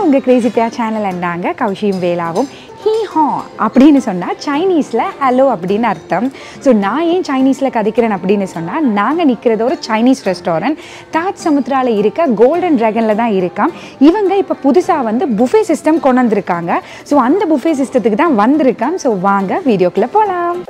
உங்கள் கிரேசி தியா சேனல் இருந்தாங்க கௌஷியும் வேலாவும் ஹீ ஹா அப்படின்னு சொன்னால் சைனீஸில் ஹலோ அப்படின்னு அர்த்தம் ஸோ நான் ஏன் சைனீஸில் கதைக்கிறேன் அப்படின்னு சொன்னால் நாங்கள் நிற்கிறது ஒரு சைனீஸ் ரெஸ்டாரண்ட் தாஜ் சமுத்ராவில் இருக்க கோல்டன் ட்ராகனில் தான் இருக்காம் இவங்க இப்போ புதுசாக வந்து புஃபே சிஸ்டம் கொண்டு வந்திருக்காங்க ஸோ அந்த புஃபே சிஸ்டத்துக்கு தான் வந்திருக்காம் ஸோ வாங்க வீடியோக்குள்ளே போகலாம்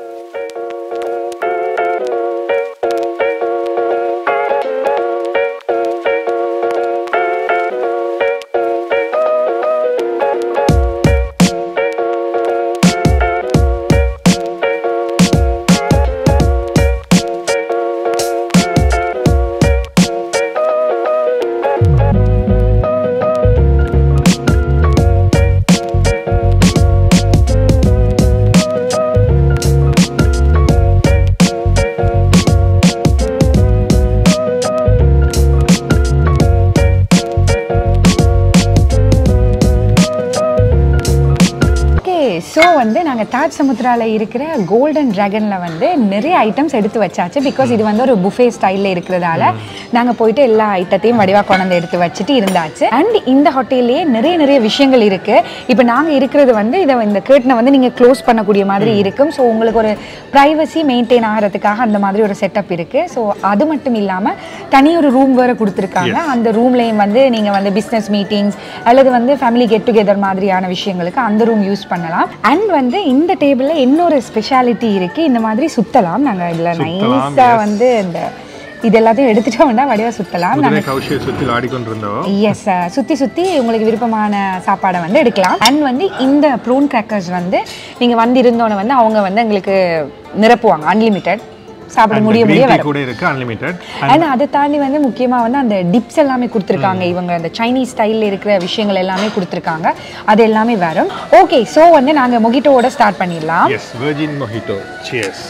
ஓகே ஸோ வந்து நாங்கள் தாஜ் சமுத்ராவில் இருக்கிற கோல்டன் ட்ராகனில் வந்து நிறைய ஐட்டம்ஸ் எடுத்து வச்சாச்சு பிகாஸ் இது வந்து ஒரு புஃபே ஸ்டைலில் இருக்கிறதால நாங்கள் போயிட்டு எல்லா ஐட்டத்தையும் வடிவாக கொண்டு எடுத்து வச்சுட்டு இருந்தாச்சு அண்ட் இந்த ஹோட்டல்லையே நிறைய நிறைய விஷயங்கள் இருக்குது இப்போ நாங்கள் இருக்கிறது வந்து இதை இந்த கேர்ட்டனை வந்து நீங்கள் க்ளோஸ் பண்ணக்கூடிய மாதிரி இருக்கும் ஸோ உங்களுக்கு ஒரு ப்ரைவசி மெயின்டைன் ஆகிறதுக்காக அந்த மாதிரி ஒரு செட்டப் இருக்குது ஸோ அது மட்டும் இல்லாமல் தனி ஒரு ரூம் வேறு கொடுத்துருக்காங்க அந்த ரூம்லேயும் வந்து நீங்கள் வந்து பிஸ்னஸ் மீட்டிங்ஸ் அல்லது வந்து ஃபேமிலி கெட் டுகெதர் மாதிரியான விஷயங்களுக்கு அந்த ரூம் யூஸ் பண்ணலாம் அண்ட் வந்து இந்த டேபிளில் இன்னொரு ஸ்பெஷாலிட்டி இருக்குது இந்த மாதிரி சுத்தலாம் நாங்கள் இதில் சுத்தலாம், நைஸாக yes. வந்து இந்த இது எல்லாத்தையும் எடுத்துட்டோம்னா வடிவாக சுற்றலாம் குதிரை கௌஷியை சுற்றி ஆடிக்கொண்டிருந்தோம் எஸ் சுற்றி சுற்றி உங்களுக்கு விருப்பமான சாப்பாடை வந்து எடுக்கலாம் அண்ட் வந்து இந்த ப்ரூன் கிராக்கர்ஸ் வந்து நீங்கள் வந்து இருந்தோன்னே வந்து அவங்க வந்து எங்களுக்கு நிரப்புவாங்க அன்லிமிட்டெட் சாப்பிட முடிய முடிய கிரீன் டீ வரும் கூட இருக்கு அன்லிமிட்டெட் அண்ட் அதை தாண்டி வந்து முக்கியமாக வந்து அந்த டிப்ஸ் எல்லாமே கொடுத்துருக்காங்க இவங்க அந்த சைனீஸ் ஸ்டைலில் இருக்கிற விஷயங்கள் எல்லாமே கொடுத்துருக்காங்க அது எல்லாமே வரும் ஓகே ஸோ வந்து நாங்கள் மொகிட்டோவோட ஸ்டார்ட் பண்ணிடலாம் எஸ் வெர்ஜின் மொஹிட்டோ சியர்ஸ்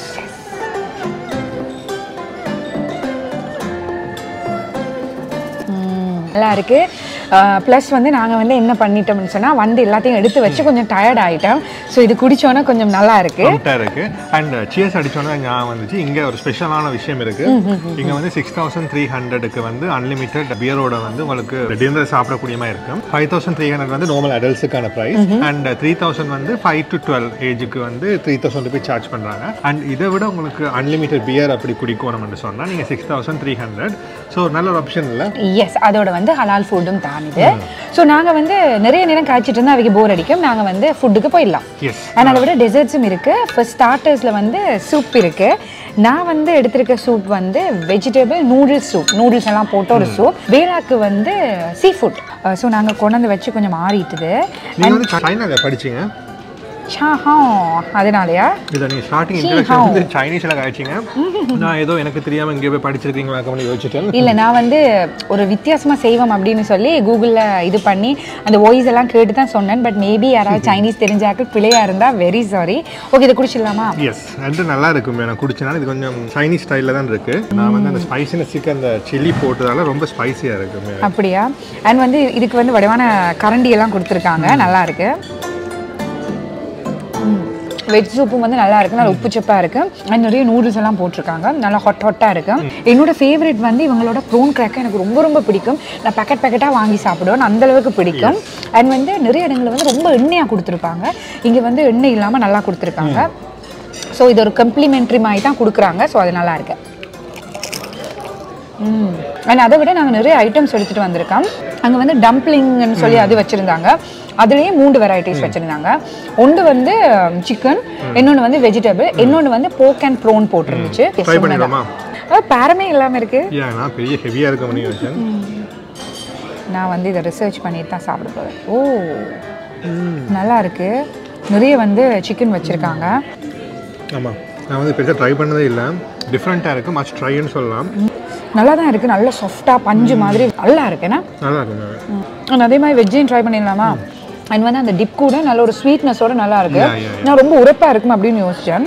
நல்லா இருக்கு ப்ளஸ் வந்து நாங்கள் வந்து என்ன பண்ணிட்டோம்னு சொன்னால் வந்து எல்லாத்தையும் எடுத்து வச்சு கொஞ்சம் டயர்ட் ஆகிட்டோம் ஸோ இது குடிச்சோன்னா கொஞ்சம் நல்லா இருக்கு கம்ப்டா இருக்கு அண்ட் சியர்ஸ் அடிச்சோன்னா ஞாபகம் வந்துச்சு இங்க ஒரு ஸ்பெஷலான விஷயம் இருக்கு இங்க வந்து சிக்ஸ் தௌசண்ட் த்ரீ ஹண்ட்ரடுக்கு வந்து அன்லிமிட்டெட் பியரோட வந்து உங்களுக்கு டின்னர் சாப்பிடக்கூடிய மாதிரி இருக்கும் ஃபைவ் தௌசண்ட் த்ரீ ஹண்ட்ரட் வந்து நார்மல் அடல்ட்ஸுக்கான ப்ரைஸ் அண்ட் த்ரீ தௌசண்ட் வந்து ஃபைவ் டு டுவெல் ஏஜுக்கு வந்து த்ரீ தௌசண்ட் ருபீஸ் சார்ஜ் பண்றாங்க அண்ட் இதை விட உங்களுக்கு அன்லிமிட்டெட் பியர் அப்படி குடிக்கணும்னு சொன்னா நீங்க six thousand three hundred so நல்ல ஒரு ஆப்ஷன் இல்லை எஸ் அதோட வந்து ஹலால் ஃபுட்டும் தான் இது ஸோ நாங்கள் வந்து நிறைய நேரம் காய்ச்சிட்டு இருந்தால் அவைக்கு போர் அடிக்கும் நாங்கள் வந்து ஃபுட்டுக்கு போயிடலாம் எஸ் அண்ட் அதை விட டெசர்ட்ஸும் இருக்குது இப்போ ஸ்டார்டர்ஸில் வந்து சூப் இருக்குது நான் வந்து எடுத்திருக்க சூப் வந்து வெஜிடபிள் நூடுல்ஸ் சூப் நூடுல்ஸ் எல்லாம் போட்ட ஒரு சூப் வேளாக்கு வந்து சீ ஃபுட் ஸோ நாங்கள் கொண்டு வந்து வச்சு கொஞ்சம் மாறிட்டுது நீங்க வந்து சைனால படிச்சீங்க ஷாஹா அதனாலயா இதை நீங்க ஸ்டார்டிங் Xi இன்ட்ரடக்ஷன் Hao. வந்து சைனீஸ்ல காய்ச்சிங்க நான் ஏதோ எனக்கு தெரியாம இங்கே போய் படிச்சிருக்கீங்களா கம்மி யோசிச்சிட்டேன் இல்லை நான் வந்து ஒரு வித்தியாசமாக செய்வோம் அப்படின்னு சொல்லி கூகுளில் இது பண்ணி அந்த வாய்ஸ் எல்லாம் கேட்டு தான் சொன்னேன் பட் மேபி யாராவது சைனீஸ் தெரிஞ்சாக்கள் பிழையாக இருந்தால் வெரி சாரி ஓகே இதை குடிச்சிடலாமா எஸ் ரெண்டு நல்லா இருக்கும் நான் குடிச்சனால இது கொஞ்சம் சைனீஸ் ஸ்டைலில் தான் இருக்கு நான் வந்து அந்த ஸ்பைசினஸுக்கு அந்த சில்லி போட்டதால ரொம்ப ஸ்பைசியா இருக்கு அப்படியா அண்ட் வந்து இதுக்கு வந்து வடிவான கரண்டி எல்லாம் கொடுத்துருக்காங்க நல்லா இருக்கு வெஜ் சூப்பும் வந்து நல்லா இருக்கு நல்லா உப்பு சப்பா இருக்கு அண்ட் நிறைய நூடுல்ஸ் எல்லாம் போட்டிருக்காங்க நல்லா ஹாட் ஹாட்டாக இருக்கு என்னோட ஃபேவரட் வந்து இவங்களோட ப்ரோன் கிராக்கர் எனக்கு ரொம்ப ரொம்ப பிடிக்கும் நான் பேக்கெட் பேக்கெட்டாக வாங்கி சாப்பிடுவேன் அந்த அளவுக்கு பிடிக்கும் அண்ட் வந்து நிறைய இடங்களில் வந்து ரொம்ப எண்ணெயாக கொடுத்துருப்பாங்க இங்கே வந்து எண்ணெய் இல்லாமல் நல்லா கொடுத்துருக்காங்க ஸோ இது ஒரு கம்ப்ளிமெண்ட்ரி மாதிரி தான் கொடுக்குறாங்க ஸோ அது நல்லா இருக்கு ம் அண்ட் அதை விட நாங்கள் நிறைய ஐட்டம்ஸ் எடுத்துகிட்டு வந்திருக்கோம் அங்கே வந்து டம்ப்ளிங்னு சொல்லி அது வச்சுருந்தாங்க அதுலேயே மூன்று வெரைட்டிஸ் வச்சுருந்தாங்க ஒன்று வந்து சிக்கன் இன்னொன்று வந்து வெஜிடபிள் இன்னொன்று வந்து போக் அண்ட் ப்ரோன் போட்டிருந்துச்சு Yes, ட்ரை உண்மைதான். பண்ணிடலாமா அது பேரமே இல்லாமல் இருக்குது ஏன் நான் பெரிய ஹெவியாக இருக்க பண்ணி வச்சேன் நான் வந்து இதை ரிசர்ச் பண்ணிட்டு தான் சாப்பிட போகிறேன் ஓ நல்லா இருக்கு நிறைய வந்து சிக்கன் வச்சுருக்காங்க ஆமாம் நான் வந்து பெருசாக ட்ரை பண்ணதே இல்லை டிஃப்ரெண்ட்டாக இருக்குது மஸ்ட் ட்ரைன்னு சொல்லலாம் நல்லா தான் இருக்குது நல்ல சாஃப்டாக பஞ்சு மாதிரி நல்லா இருக்குண்ணா நல்லா இருக்கும் அண்ட் அதே மாதிரி வெஜ்ஜையும் ட்ரை பண்ணிடலாமா அண்ட் வந்து அந்த டிப் கூட நல்ல ஒரு ஸ்வீட்னஸோட நல்லா இருக்கு Yeah, yeah, yeah. நான் ரொம்ப உரப்பா இருக்கும் அப்படின்னு யோசிச்சேன்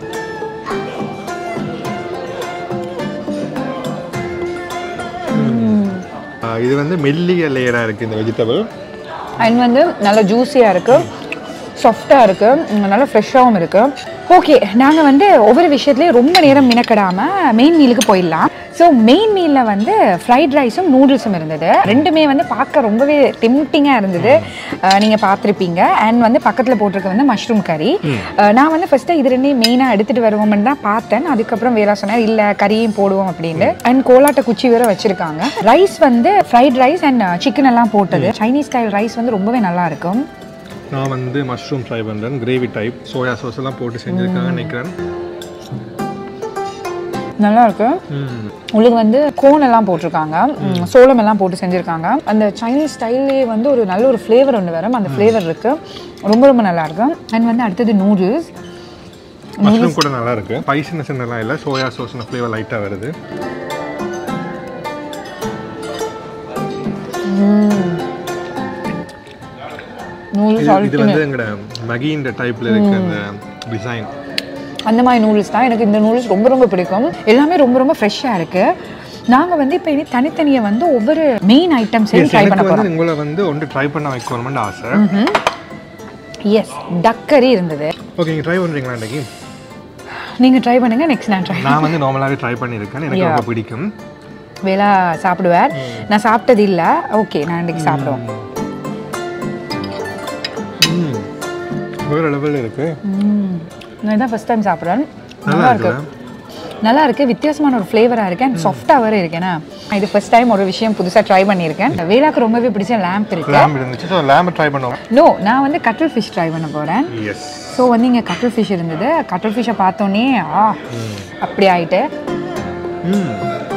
ஆஹ் இது வந்து மெல்லிய லேயராக இருக்குது இந்த வெஜிடபிள் அண்ட் வந்து நல்லா ஜூஸியாக இருக்கு சாஃப்டாக இருக்கு உம், நல்லா ஃப்ரெஷ்ஷாகவும் இருக்கு ஓகே நாங்கள் வந்து ஒவ்வொரு விஷயத்துலையும் ரொம்ப நேரம் மினக்கடாம மெயின் மீலுக்கு போயிடலாம் ஸோ மெயின் மீலில் வந்து ஃப்ரைட் ரைஸும் நூடுல்ஸும் இருந்தது ரெண்டுமே வந்து பார்க்க ரொம்பவே டெம்டிங்காக இருந்தது நீங்கள் பார்த்துருப்பீங்க அண்ட் வந்து பக்கத்தில் போட்டிருக்க வந்து மஷ்ரூம் கறி நான் வந்து ஃபஸ்ட்டு இது ரெண்டையும் மெயினாக எடுத்துகிட்டு வருவோம்னு தான் பார்த்தேன் அதுக்கப்புறம் வேற சொன்னேன் இல்லை கறியும் போடுவோம் அப்படின்னு அண்ட் கோலாட்ட குச்சி வேற வச்சுருக்காங்க ரைஸ் வந்து ஃப்ரைட் ரைஸ் அண்ட் சிக்கன் எல்லாம் போட்டது சைனீஸ் ஸ்டைல் ரைஸ் வந்து ரொம்பவே நல்லா இருக்கும் நான் வந்து மஷ்ரூம் ட்ரை பண்ணுறேன் கிரேவி டைப் சோயா சாஸ் எல்லாம் போட்டு செஞ்சுருக்காங்கன்னு நினைக்கிறேன் நல்லா இருக்கு ம் உங்களுக்கு வந்து கோன் எல்லாம் போட்டிருக்காங்க ம், சோளம் எல்லாம் போட்டு செஞ்சுருக்காங்க அந்த சைனீஸ் ஸ்டைல்லே வந்து ஒரு நல்ல ஒரு ஃப்ளேவர் ஒன்று வரும் அந்த ஃப்ளேவர் இருக்கு ரொம்ப ரொம்ப நல்லா இருக்கு அண்ட் வந்து அடுத்தது நூடுல்ஸ் மஷ்ரூம் கூட நல்லா இருக்கு ஸ்பைசினஸ் எல்லாம் இல்லை சோயா சாஸ்ன ஃப்ளேவர் லைட்டாக வருது நூடுல்ஸ் இது- இது வந்து எங்களோட மகின்ற டைப்ல இருக்கு அந்த டிசைன் அந்த மாதிரி நூடுல்ஸ் தான் எனக்கு இந்த நூடுல்ஸ் ரொம்ப ரொம்ப பிடிக்கும் எல்லாமே ரொம்ப ரொம்ப ஃப்ரெஷ்ஷாக இருக்கு நாங்க வந்து இப்போ இனி தனித்தனியாக வந்து ஒவ்வொரு மெயின் ஐட்டம்ஸையும் ட்ரை பண்ண எனக்கு போகிறோம் வந்து உங்களை வந்து ஒன்று ட்ரை பண்ண வைக்கணும்னு ஆசை எஸ் டக்கரி இருந்தது ஓகே நீங்கள் ட்ரை பண்ணுறீங்களா இன்றைக்கி நீங்க ட்ரை பண்ணுங்க நெக்ஸ்ட் நான் ட்ரை நான் வந்து நார்மலாகவே ட்ரை பண்ணியிருக்கேன் எனக்கு ரொம்ப பிடிக்கும் வேளா சாப்பிடுவார் நான் சாப்பிட்டது இல்ல ஓகே நான் இன்னைக்கு சாப்பிடுவோம் ம் வேறு லெவலில் இருக்கு ம். நான் இதான் ஃபர்ஸ்ட் டைம் சாப்பிட்றேன் நல்லா நல்லா இருக்கு இருக்குல்ல? நல்லா இருக்கு வித்தியாசமான ஒரு ஃப்ளேவரா இருக்கு அண்ட் சாஃப்டாக வேற இருக்கேனா இது ஃபர்ஸ்ட் டைம் ஒரு விஷயம் புதுசா ட்ரை பண்ணியிருக்கேன் வேளாக்கு ரொம்பவே பிடிச்ச லேம்ப் இருக்கு லேம்ப் இருந்துச்சு ஸோ லேம்பை ட்ரை பண்ணுவோம் நோ நான் வந்து கட்டில் ஃபிஷ் ட்ரை பண்ண போறேன் எஸ் ஸோ வந்து இங்கே கட்டில் ஃபிஷ் இருந்தது கட்டில் ஃபிஷ்ஷை பார்த்தோன்னே ஆ அப்படி ஆயிட்டு ம்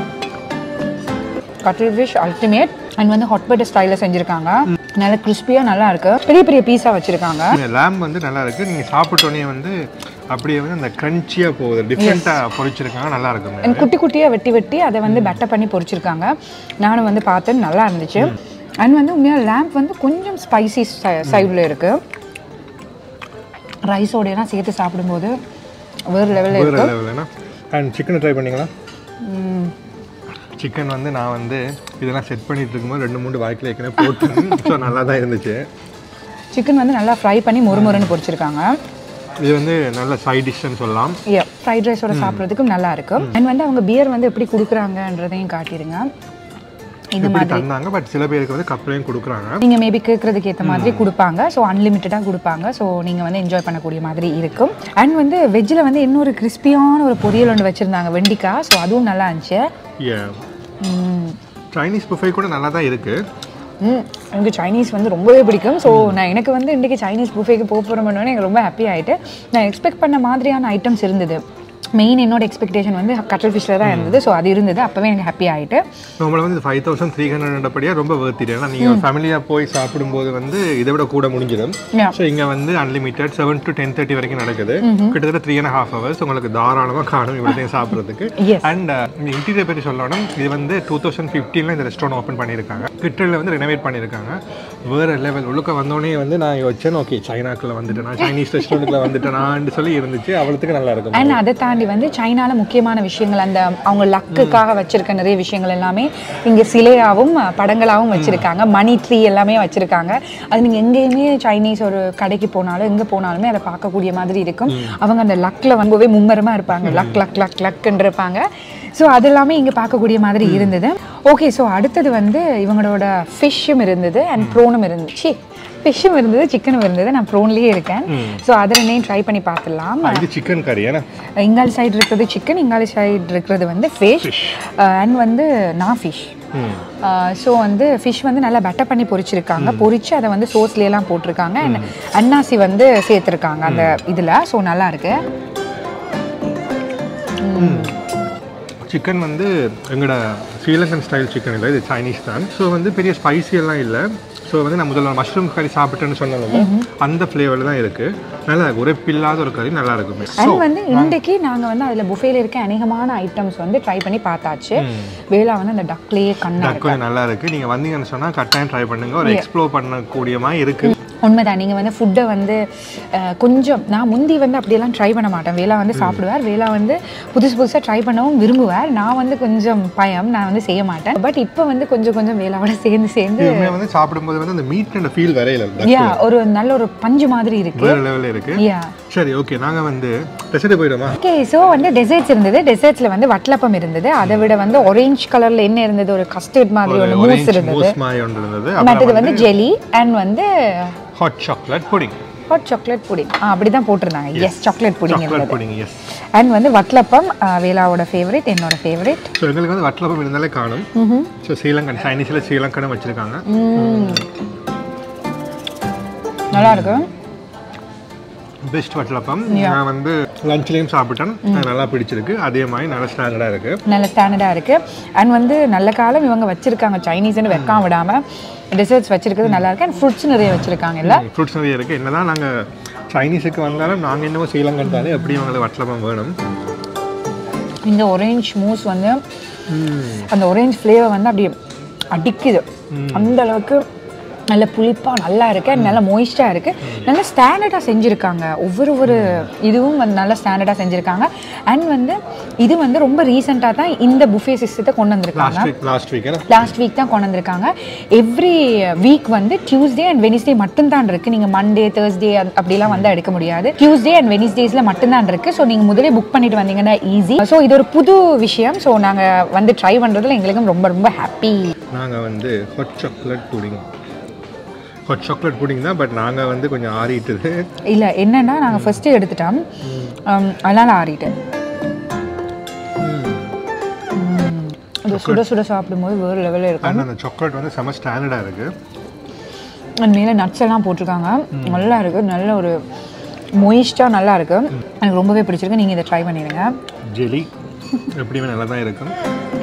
கட்டில் ஃபிஷ் அல்டிமேட் அண்ட் வந்து ஹாட் பட்டர் ஸ்டைலில் செஞ்சுருக்காங்க நல்ல கிறிஸ்பியாக நல்லா இருக்கு பெரிய பெரிய பீஸாக வச்சுருக்காங்க லேம்ப் வந்து நல்லா இருக்கு நீங்கள் சாப்பிட்டோன்னே வந்து அப்படியே வந்து அந்த க்ரன்ச்சியாக போகுது டிஃப்ரெண்ட்டாக பொரிச்சிருக்காங்க நல்லா இருக்குங்க அண்ட் குட்டி குட்டியாக வெட்டி வெட்டி அதை வந்து பெட்டர் பண்ணி பொரிச்சிருக்காங்க நானும் வந்து பார்த்தேன் நல்லா இருந்துச்சு அண்ட் வந்து உண்மையாக லேம்ப் வந்து கொஞ்சம் ஸ்பைசி சைடில் இருக்குது ரைஸோடையெல்லாம் சேர்த்து சாப்பிடும்போது வேறு லெவலில் வேறு இருக்கு லெவல்னா அண்ட் சிக்கனை ட்ரை பண்ணீங்களா சிக்கன் வந்து நான் வந்து இதெல்லாம் செட் பண்ணிட்டு இருக்கும்போது ரெண்டு மூணு வாய்க்கில் ஏற்கனவே போட்டேன் ஸோ நல்லா தான் இருந்துச்சு சிக்கன் வந்து நல்லா ஃப்ரை பண்ணி மொறுமொறுன்னு பொரிச்சிருக்காங்க இது வந்து நல்ல சைட் டிஷ்ஷுன்னு சொல்லலாம் ஃப்ரைட் ரைஸோட சாப்பிட்றதுக்கும் நல்லா இருக்கும் அண்ட் வந்து அவங்க பியர் வந்து எப்படி கொடுக்குறாங்கன்றதையும் காட்டிடுங்க இந்த இப்படி மாதிரி தந்தாங்க பட் சில பேருக்கு வந்து கப்லையும் கொடுக்குறாங்க நீங்கள் மேபி கேட்குறதுக்கு ஏற்ற மாதிரி கொடுப்பாங்க ஸோ அன்லிமிட்டடாக கொடுப்பாங்க ஸோ நீங்கள் வந்து என்ஜாய் பண்ணக்கூடிய மாதிரி இருக்கும் அண்ட் வந்து வெஜ்ஜில் வந்து இன்னொரு கிறிஸ்பியான ஒரு பொரியல் ஒன்று வச்சுருந்தாங்க வெண்டிக்காய் ஸோ அதுவும் நல்லா இருந்துச்சு Yeah. ம். சைனீஸ் புஃபே கூட நல்லா தான் இருக்கு ம் எனக்கு சைனீஸ் வந்து ரொம்பவே பிடிக்கும் ஸோ நான் எனக்கு வந்து இன்றைக்கி சைனீஸ் புஃபேக்கு போக போகிறோம்னு எனக்கு ரொம்ப ஹாப்பி ஆகிட்டு நான் எக்ஸ்பெக்ட் பண்ண மாதிரியான ஐட்டம்ஸ் இருந்தது மெயின் என்னோட எக்ஸ்பெக்டேஷன் வந்து கட்டல் ஃபிஷ்ஷில் தான் இருந்தது ஸோ அது இருந்தது அப்போவே எனக்கு ஹாப்பி ஆகிட்டு நம்மள வந்து ஃபைவ் தௌசண்ட் த்ரீ ஹண்ட்ரட் ரொம்ப வேர்த்திட்டு ஏன்னா நீங்கள் ஃபேமிலியாக போய் சாப்பிடும்போது வந்து இதை விட கூட முடிஞ்சிடும் Yeah. ஸோ இங்கே வந்து unlimited seven to ten thirty வரைக்கும் நடக்குது கிட்டத்தட்ட த்ரீ அண்ட் ஹாஃப் ஹவர்ஸ் உங்களுக்கு தாராளமாக காணும் இவ்வளோத்தையும் சாப்பிட்றதுக்கு Yes. அண்ட் இந்த இன்டீரியர் பற்றி சொல்லணும் இது வந்து டூ தௌசண்ட் ஃபிஃப்டீனில் இந்த ரெஸ்டாரண்ட் ஓப்பன் பண்ணியிருக்காங்க கிட்டரில் வந்து ரெனோவேட் பண்ணியிருக்காங்க வேறு லெவல் உள்ளுக்க வந்தோடனே வந்து நான் யோசிச்சேன் ஓகே சைனாக்குள்ள வந்துட்டேனா சைனீஸ் ரெஸ்டாரண்ட்டில் வந்துட்டேனான்னு சொல்லி இருந்துச்சு அவ்வளோத்துக்கு நல்லா இருக்கும் அண்ட் அதை தாண்டி வந்து சைனால முக்கியமான விஷயங்கள் அந்த அவங்க லக்குக்காக வச்சிருக்க நிறைய விஷயங்கள் எல்லாமே இங்கே சிலையாகவும் அஹ், படங்களாகவும் வச்சிருக்காங்க மணி ட்ரீ எல்லாமே வச்சிருக்காங்க அது நீங்கள் எங்கேயுமே சைனீஸ் ஒரு கடைக்கு போனாலும் எங்கே போனாலுமே அதை பார்க்கக்கூடிய மாதிரி இருக்கும் அவங்க அந்த லக்கில் ரொம்பவே மும்மரமாக இருப்பாங்க லக் லக் லக் லக்குன்னு இருப்பாங்க ஸோ அது எல்லாமே இங்கே பார்க்கக்கூடிய மாதிரி இருந்தது ஓகே ஸோ அடுத்தது வந்து இவங்களோட ஃபிஷ்ஷும் இருந்தது அண்ட் ப்ரோனும் இருந்துச்சு ஃபிஷ்ஷும் இருந்தது சிக்கனும் இருந்தது நான் ப்ரோன்லேயே இருக்கேன் ஸோ அது ரெண்டையும் ட்ரை பண்ணி பார்த்துடலாம் இது சிக்கன் கறி ஏன்னா இங்காலி சைடு இருக்கிறது சிக்கன் இங்காலி சைடு இருக்கிறது வந்து ஃபிஷ் அண்ட் வந்து நான் ஃபிஷ் ம் ஸோ வந்து ஃபிஷ் வந்து நல்லா பெட்டர் பண்ணி பொரிச்சிருக்காங்க பொரிச்சு அதை வந்து சோஸ்லாம் போட்டிருக்காங்க and அன்னாசி வந்து சேர்த்துருக்காங்க அந்த இதில் ஸோ நல்லா இருக்கு சிக்கன் வந்து எங்களோட ஸ்ரீலங்கன் ஸ்டைல் சிக்கன் இல்லை இது சைனீஸ் தான் ஸோ வந்து பெரிய ஸ்பைசி எல்லாம் இல்லை ஸோ வந்து நான் முதல்ல மஷ்ரூம் கறி சாப்பிட்டேன்னு சொன்னதில்ல அந்த ஃப்ளேவரில் தான் இருக்குது நல்லா இருக்கு உரைப்பில்லாத ஒரு கறி நல்லா இருக்குமே அண்ட் வந்து இன்றைக்கு நாங்கள் வந்து அதில் புஃபேல இருக்க அநேகமான ஐட்டம்ஸ் வந்து ட்ரை பண்ணி பார்த்தாச்சு வேளா வந்து அந்த டக்லேயே கண்ணா டக் கொஞ்சம் நல்லா இருக்கு நீங்கள் வந்தீங்கன்னு சொன்னால் கட்டாயம் ட்ரை பண்ணுங்க ஒரு எக்ஸ்ப்ளோர் பண்ணக்கூடிய மாதிரி இருக்கு உண்மைதான் நீங்கள் வந்து ஃபுட்டை வந்து அஹ், கொஞ்சம் நான் முந்தி வந்து அப்படியெல்லாம் ட்ரை பண்ண மாட்டேன் வேலா வந்து சாப்பிடுவார் வேலா வந்து புதுசு புதுசாக ட்ரை பண்ணவும் விரும்புவார் நான் வந்து கொஞ்சம் பயம் நான் வந்து செய்ய மாட்டேன் பட் இப்போ வந்து கொஞ்சம் கொஞ்சம் வேலாவோட சேர்ந்து சேர்ந்து இதுவுமே வந்து சாப்பிடும்போது வந்து அந்த மீட் அண்ட் ஃபீல் வரையில யா ஒரு நல்ல ஒரு பஞ்சு மாதிரி இருக்கு வேற லெவலில் இருக்கு யா சரி ஓகே நாங்க வந்து ரெசிட்டி போயிடுமா ஓகே ஸோ வந்து டெசர்ட்ஸ் இருந்தது டெசர்ட்ஸில் வந்து வட்டலப்பம் இருந்தது அதை விட வந்து ஆரஞ்சு கலரில் என்ன இருந்தது ஒரு கஸ்டர்ட் மாதிரி ஒரு மூஸ் orange இருந்தது mousse மாதிரி ஒன்று இருந்தது மற்றது வந்து ஜெலி அண்ட் வந்து hot chocolate pudding hot chocolate pudding ஆ அப்படி தான் போட்டிருந்தாங்க எஸ் சாக்லேட் புடிங் சாக்லேட் இருந்தது புடிங் எஸ் அண்ட் வந்து வட்டலப்பம் ஆ, வேலாவோட ஃபேவரட் என்னோட ஃபேவரட் ஸோ எங்களுக்கு வந்து வட்டலப்பம் இருந்தாலே காணும் ஸோ ஸ்ரீலங்கன் சைனீஸில் ஸ்ரீலங்கனும் வச்சிருக்காங்க நல்லா இருக்கும் பெஸ்ட் வட்டலப்பம் நான் வந்து லஞ்ச்லேயும் சாப்பிட்டேன் அது நல்லா பிடிச்சிருக்கு அதே மாதிரி நல்லா ஸ்டாண்டர்டாக இருக்கு நல்ல ஸ்டாண்டர்டாக இருக்குது அண்ட் வந்து நல்ல காலம் இவங்க வச்சுருக்காங்க சைனீஸ்னு வைக்காம விடாமல் டெசர்ட்ஸ் வச்சிருக்கிறது நல்லா இருக்கு அண்ட் ஃப்ரூட்ஸ் நிறைய வச்சுருக்காங்கல்ல ஃப்ரூட்ஸ் நிறைய இருக்குது என்னதான் நாங்கள் சைனீஸுக்கு வந்தாலும் நாங்கள் என்னவோ ஸ்ரீலங்கன் தானே எப்படி அவங்களுக்கு வட்டலப்பம் வேணும் இந்த ஒரேஞ்ச் மூஸ் வந்து அந்த ஒரேஞ்ச் ஃப்ளேவர் வந்து அப்படியே அடிக்குது அந்த அளவுக்கு நல்ல புளிப்பாக நல்லா இருக்கு and நல்ல மொயிஸ்டாக இருக்கு நல்ல ஸ்டாண்டர்டாக செஞ்சுருக்காங்க ஒவ்வொரு ஒரு இதுவும் வந்து நல்ல ஸ்டாண்டர்டாக செஞ்சுருக்காங்க அண்ட் வந்து இது வந்து ரொம்ப ரீசெண்டாக தான் இந்த புஃபே சிஸ்டத்தை கொண்டு வந்திருக்காங்க last week last week last week தான் கொண்டு வந்திருக்காங்க எவ்ரி வீக் வந்து டியூஸ்டே அண்ட் வெனிஸ்டே மட்டும்தான் இருக்கு நீங்க மண்டே தேர்ஸ்டே அப்படிலாம் வந்து எடுக்க முடியாது டியூஸ்டே அண்ட் வெனிஸ்டேஸ்ல மட்டும்தான் இருக்கு ஸோ நீங்க முதலே புக் பண்ணிட்டு வந்தீங்கன்னா ஈஸி ஸோ இது ஒரு புது விஷயம் ஸோ நாங்க வந்து ட்ரை பண்றதுல எங்களுக்கும் ரொம்ப ரொம்ப ஹாப்பி நாங்கள் வந்து hot chocolate pudding hot chocolate pudding தான் பட் நாங்கள் வந்து கொஞ்சம் ஆறிட்டுது இல்ல என்னன்னா நாங்க ஃபர்ஸ்ட் எடுத்துட்டோம் um, அதனால ஆறிட்டு ம். இது சுட சுட சாப்பிடும்போது வேறு லெவலில் இருக்கும் அண்ட் அந்த சாக்லேட் வந்து செம ஸ்டாண்டர்டாக இருக்குது அண்ட் மேலே நட்ஸ் எல்லாம் போட்டிருக்காங்க நல்லா இருக்கு நல்ல ஒரு மொயிஸ்டாக நல்லா இருக்கு எனக்கு ரொம்பவே பிடிச்சிருக்கு நீங்கள் இதை ட்ரை பண்ணிடுங்க ஜெலி எப்படியுமே நல்லா தான் இருக்கும்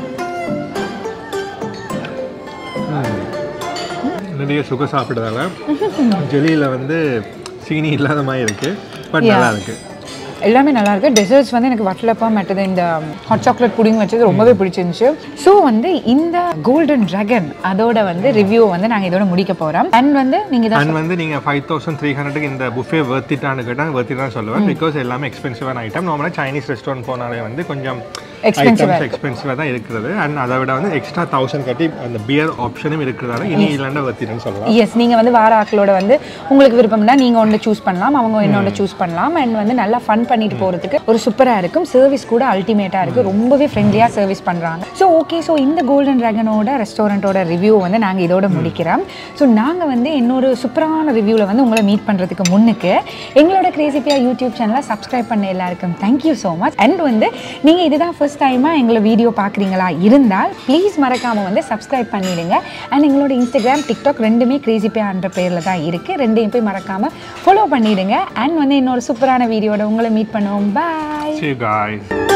ம். நிறைய சுகர் சாப்பிட்டதால ஜெலியில் வந்து சீனி இல்லாத மாதிரி இருக்குது பட் நல்லா இருக்கு எல்லாமே நல்லா இருக்கு டெசர்ட்ஸ் வந்து எனக்கு வட்டலப்பம் மற்றது இந்த ஹாட் சாக்லேட் புடிங் வச்சது ரொம்பவே பிடிச்சிருந்துச்சு ஸோ வந்து இந்த கோல்டன் ட்ராகன் அதோட வந்து ரிவ்யூ வந்து நாங்கள் இதோட முடிக்க போகிறோம் அண்ட் வந்து நீங்கள் இதை அண்ட் வந்து நீங்கள் ஃபைவ் தௌசண்ட் த்ரீ ஹண்ட்ரடுக்கு இந்த புஃபே வர்த்திட்டான்னு கேட்டால் வர்த்தி தான் சொல்லுவேன் பிகாஸ் எல்லாமே எக்ஸ்பென்சிவான ஐட்டம் நார்மலாக சைனீஸ் ரெஸ்டாரண்ட் போனாலே வந்து கொஞ்சம் Expensive-ஆ ஐட்டம்ஸ் எக்ஸ்பென்சிவாக தான் இருக்கிறது அண்ட் அதை விட வந்து எக்ஸ்ட்ரா தௌசண்ட் கட்டி அந்த பியர் ஆப்ஷனும் இருக்கிறதால இனி இல்லைன்னா வர்த்திட்டுன்னு சொல்லலாம் எஸ் நீங்கள் வந்து வார ஆக்களோட வந்து உங்களுக்கு விருப்பம்னா நீங்கள் ஒன்று சூஸ் பண்ணலாம் அவங்க என்னோட சூஸ் பண்ணலாம் அண்ட் வந்து நல்லா ஃபன் பண்ணிட்டு போகிறதுக்கு ஒரு சூப்பராக இருக்கும் சர்வீஸ் கூட அல்டிமேட்டாக இருக்குது ரொம்பவே ஃப்ரெண்ட்லியாக சர்வீஸ் பண்ணுறாங்க ஸோ ஓகே ஸோ இந்த கோல்டன் ட்ராகனோட ரெஸ்டாரண்ட்டோட ரிவ்யூ வந்து நாங்கள் இதோட முடிக்கிறோம் ஸோ நாங்கள் வந்து இன்னொரு சூப்பரான ரிவ்யூவில் வந்து உங்களை மீட் பண்ணுறதுக்கு முன்னுக்கு எங்களோட கிரேசிபியா யூடியூப் சேனலை சப்ஸ்கிரைப் பண்ண எல்லாருக்கும் தேங்க்யூ ஸோ மச் அண்ட் வந்து நீங்கள் இதுதான் ஃபர்ஸ்ட் டைமாக எங்களை வீடியோ பார்க்குறீங்களா இருந்தால் ப்ளீஸ் மறக்காமல் வந்து சப்ஸ்கிரைப் பண்ணிடுங்க அண்ட் எங்களோட இன்ஸ்டாகிராம் டிக்டாக் ரெண்டுமே கிரேசிபியான்ற பேரில் தான் இருக்குது ரெண்டையும் போய் மறக்காமல் ஃபாலோ பண்ணிடுங்க அண்ட் வந்து இன்னொரு சூப்பரான வீடியோட உங்களை மீட் பண்ணுவோம் பாய் See you guys.